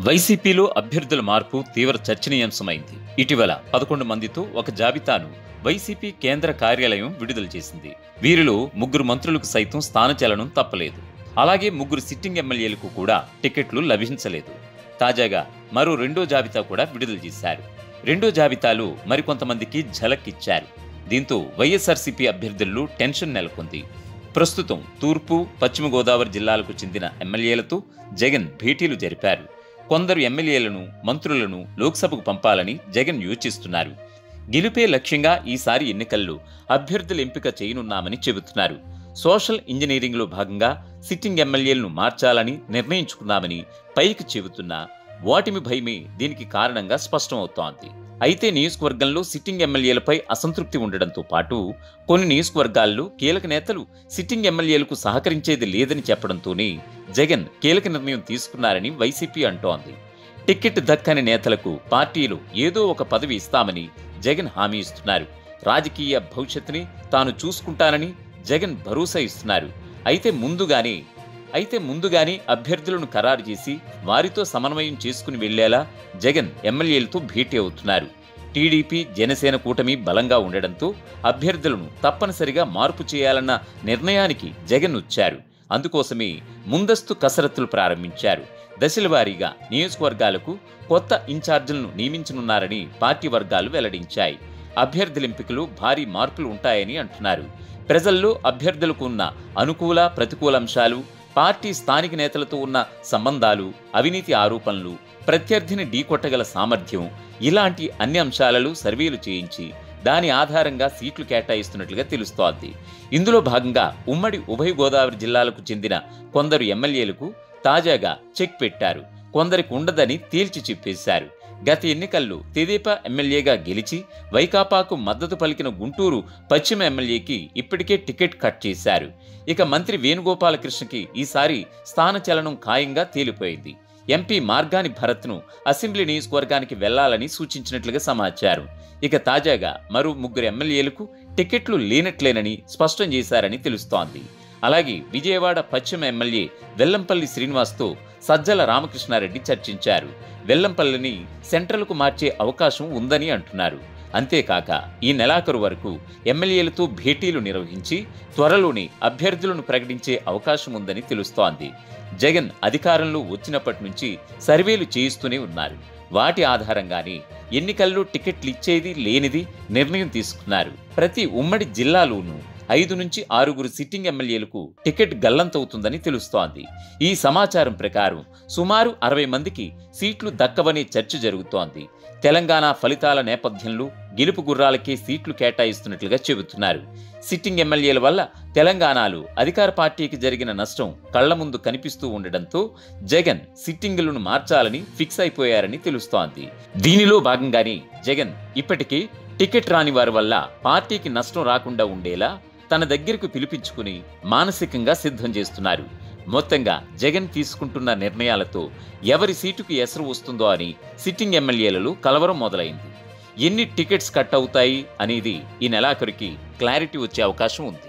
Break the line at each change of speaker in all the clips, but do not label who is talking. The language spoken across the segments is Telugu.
వైసీపీలో అభ్యర్థుల మార్పు తీవ్ర చర్చనీయాంశమైంది ఇటీవల పదకొండు మందితో ఒక జాబితాను వైసీపీ కేంద్ర కార్యాలయం విడుదల చేసింది వీరిలో ముగ్గురు మంత్రులకు సైతం స్థానచలనం తప్పలేదు అలాగే ముగ్గురు సిట్టింగ్ ఎమ్మెల్యేలకు కూడా టికెట్లు లభించలేదు తాజాగా మరో రెండో జాబితా కూడా విడుదల చేశారు రెండో జాబితాలో మరికొంతమందికి ఝలక్ ఇచ్చారు దీంతో వైఎస్ఆర్సీపీ అభ్యర్థుల్లో టెన్షన్ నెలకొంది ప్రస్తుతం తూర్పు పశ్చిమ గోదావరి జిల్లాలకు చెందిన ఎమ్మెల్యేలతో జగన్ భేటీలు జరిపారు కొందరు ఎమ్మెల్యేలను మంత్రులను లోక్సభకు పంపాలని జగన్ యోచిస్తున్నారు గెలుపే లక్ష్యంగా ఈసారి ఎన్నికల్లో అభ్యర్థుల ఎంపిక చేయనున్నామని చెబుతున్నారు సోషల్ ఇంజనీరింగ్లో భాగంగా సిట్టింగ్ ఎమ్మెల్యేలను మార్చాలని నిర్ణయించుకున్నామని పైకి చెబుతున్నా ఓటమి భయమే దీనికి కారణంగా స్పష్టమవుతోంది అయితే నియోజకవర్గంలో సిట్టింగ్ ఎమ్మెల్యేలపై అసంతృప్తి ఉండడంతో పాటు కొన్ని నియోజకవర్గాల్లో కీలక నేతలు సిట్టింగ్ ఎమ్మెల్యేలకు సహకరించేది లేదని చెప్పడంతోనే జగన్ కీలక నిర్ణయం తీసుకున్నారని వైసీపీ అంటోంది టికెట్ దక్కని నేతలకు పార్టీలో ఏదో ఒక పదవి ఇస్తామని జగన్ హామీ ఇస్తున్నారు రాజకీయ భవిష్యత్తుని తాను చూసుకుంటానని జగన్ భరోసా ఇస్తున్నారు అయితే ముందుగానే అయితే ముందుగానే అభ్యర్థులను ఖరారు చేసి వారితో సమన్వయం చేసుకుని వెళ్లేలా జగన్ ఎమ్మెల్యేలతో భేటీ అవుతున్నారు టీడీపీ జనసేన కూటమి బలంగా ఉండడంతో అభ్యర్థులను తప్పనిసరిగా మార్పు చేయాలన్న నిర్ణయానికి జగన్ వచ్చారు అందుకోసమే ముందస్తు కసరత్తులు ప్రారంభించారు దశలవారీగా నియోజకవర్గాలకు కొత్త ఇన్ఛార్జీలను నియమించనున్నారని పార్టీ వర్గాలు వెల్లడించాయి అభ్యర్థుల ఎంపికలు భారీ మార్పులు ఉంటాయని అంటున్నారు ప్రజల్లో అభ్యర్థులకు ఉన్న అనుకూల ప్రతికూల అంశాలు పార్టీ స్థానిక నేతలతో ఉన్న సంబంధాలు అవినీతి ఆరోపణలు ప్రత్యర్థిని ఢీకొట్టగల సామర్థ్యం ఇలాంటి అన్ని అంశాలలో సర్వేలు చేయించి దాని ఆధారంగా సీట్లు కేటాయిస్తున్నట్లుగా తెలుస్తోంది ఇందులో భాగంగా ఉమ్మడి ఉభయ గోదావరి జిల్లాలకు చెందిన కొందరు ఎమ్మెల్యేలకు తాజాగా చెక్ పెట్టారు కొందరికి ఉండదని తేల్చి చెప్పేశారు గత ఎన్నికల్లో తెదేపా ఎమ్మెల్యేగా గెలిచి వైకాపాకు మద్దతు పలికిన గుంటూరు పశ్చిమ ఎమ్మెల్యేకి ఇప్పటికే టికెట్ కట్ చేశారు ఇక మంత్రి వేణుగోపాలకృష్ణకి ఈసారి స్థానచలనం ఖాయంగా తేలిపోయింది ఎంపీ మార్గాని భరత్ను అసెంబ్లీ నియోజకవర్గానికి వెళ్లాలని సూచించినట్లుగా సమాచారం ఇక తాజాగా మరో ముగ్గురు ఎమ్మెల్యేలకు టికెట్లు లేనట్లేనని స్పష్టం చేశారని తెలుస్తోంది అలాగే విజయవాడ పశ్చిమ ఎమ్మెల్యే వెల్లంపల్లి శ్రీనివాస్తో సజ్జల రామకృష్ణారెడ్డి చర్చించారు వెల్లంపల్లిని సెంట్రల్కు మార్చే అవకాశం ఉందని అంటున్నారు అంతేకాక ఈ నెలాఖరు వరకు ఎమ్మెల్యేలతో భేటీలు నిర్వహించి త్వరలోనే అభ్యర్థులను ప్రకటించే అవకాశం ఉందని తెలుస్తోంది జగన్ అధికారంలో వచ్చినప్పటి నుంచి సర్వేలు చేయిస్తూనే ఉన్నారు వాటి ఆధారంగానే ఎన్నికల్లో టికెట్లు ఇచ్చేది లేనిది నిర్ణయం తీసుకున్నారు ప్రతి ఉమ్మడి జిల్లాలోనూ ఐదు నుంచి ఆరుగురు సిట్టింగ్ ఎమ్మెల్యేలకు టికెట్ గల్లంతవుతుందని తెలుస్తోంది ఈ సమాచారం ప్రకారం సుమారు అరవై మందికి సీట్లు దక్కవనే చర్చ జరుగుతోంది తెలంగాణ ఫలితాల నేపథ్యంలో గెలుపు గుర్రాలకే సీట్లు కేటాయిస్తున్నట్లుగా చెబుతున్నారు సిట్టింగ్ ఎమ్మెల్యేల వల్ల తెలంగాణలో అధికార పార్టీకి జరిగిన నష్టం కళ్ల ముందు కనిపిస్తూ ఉండడంతో జగన్ సిట్టింగులను మార్చాలని ఫిక్స్ అయిపోయారని తెలుస్తోంది దీనిలో భాగంగానే జగన్ ఇప్పటికే టికెట్ రాని వారి వల్ల పార్టీకి నష్టం రాకుండా ఉండేలా తన దగ్గరకు పిలిపించుకుని మానసికంగా సిద్ధం చేస్తున్నారు మొత్తంగా జగన్ తీసుకుంటున్న నిర్ణయాలతో ఎవరి సీటుకు ఎసరు వస్తుందో అని సిట్టింగ్ ఎమ్మెల్యేలలో కలవరం మొదలైంది ఎన్ని టికెట్స్ కట్ అవుతాయి అనేది ఈ నెలాఖరికి క్లారిటీ వచ్చే అవకాశం ఉంది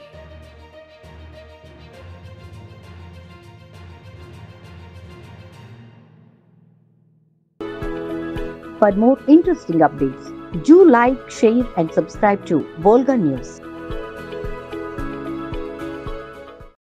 For more interesting updates, do like, share, and subscribe to Volga News.